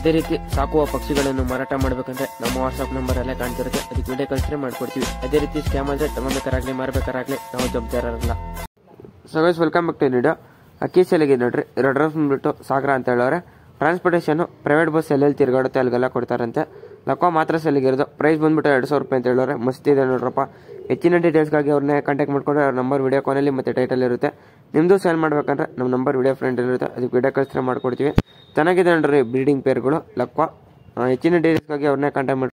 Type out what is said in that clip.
ಅದೇ ರೀತಿ ಸಾಕುವ ಪಕ್ಷಿಗಳನ್ನು ಮಾರಾಟ ಮಾಡಬೇಕಂದ್ರೆ ನಮ್ಮ ವಾಟ್ಸ್ಆಪ್ ನಂಬರ್ ಅಲ್ಲೇ ಕಾಣ್ತಿರುತ್ತೆ ಅದಕ್ಕೆ ವಿಡಿಯೋ ಕಳಿಸಿದ್ರೆ ಮಾಡ್ಕೊಡ್ತೀವಿ ಅದೇ ರೀತಿ ಸ್ಕ್ಯಾಮ್ ಅಂದ್ರೆ ತಗೊಬೇಕಾರಾಗ್ಲಿ ಮಾರಬೇಕಾರಾಗ್ಲಿ ನಾವು ಜವಾಬ್ದಾರರಲ್ಲ so guys welcome back to video ಅಕ್ಕಿ ಸೆಲೆಗೆ ನೋಡ್ರಿ ಎರಡು ಡ್ರಸ್ ಬಂದ್ಬಿಟ್ಟು ಸಾಗರ ಅಂತ ಹೇಳೋರೆ ಟ್ರಾನ್ಸ್ಪೋರ್ಟೇಷನ್ ಪ್ರೈವೇಟ್ ಬಸ್ ಎಲ್ಲೆಲ್ಲಿ ತಿರುಗಾಡುತ್ತೆ ಅಲ್ಲಿಗೆಲ್ಲ ಕೊಡ್ತಾರಂತೆ ಲಕ್ಕೋ ಮಾತ್ರ ಸೆಲ್ಲಿಗೆ ಇರೋದು ಪ್ರೈಸ್ ಬಂದ್ಬಿಟ್ಟು ಎರಡು ಸಾವಿರ ರೂಪಾಯಿ ಅಂತ ಹೇಳೋರೆ ಮಸ್ತ್ ಇದೆ ನೋಡ್ರಪ್ಪ ಹೆಚ್ಚಿನ ಡೀಟೇಲ್ಸ್ಗಾಗಿ ಅವ್ರನ್ನೇ ಕಾಂಟ್ಯಾಕ್ಟ್ ಮಾಡ್ಕೊಂಡ್ರೆ ಅವ್ರ ನಂಬರ್ ವಿಡಿಯೋ ಕಾಲಲ್ಲಿ ಮತ್ತೆ ಟೈಟಲ್ ಇರುತ್ತೆ ನಿಮ್ಮದು ಸೇಲ್ ಮಾಡ್ಬೇಕಂದ್ರೆ ನಮ್ಮ ನಂಬರ್ ವಿಡಿಯೋ ಫ್ರೆಂಡ್ ಇರುತ್ತೆ ಅದಕ್ಕೆ ವಿಡಿಯೋ ಕಳಿಸಿದ್ರೆ ಮಾಡ್ಕೊಡ್ತೀವಿ ಚೆನ್ನಾಗಿದೆ ನೋಡ್ರಿ ಬ್ರೀಡಿಂಗ್ ಪೇರ್ಗಳು ಲಕ್ವ ಹೆಚ್ಚಿನ ಡೀಟೇಲ್ಸ್ಗಾಗಿ ಅವ್ರನ್ನೇ ಕಾಂಟ್ಯಾಕ್ಟ್ ಮಾಡಿ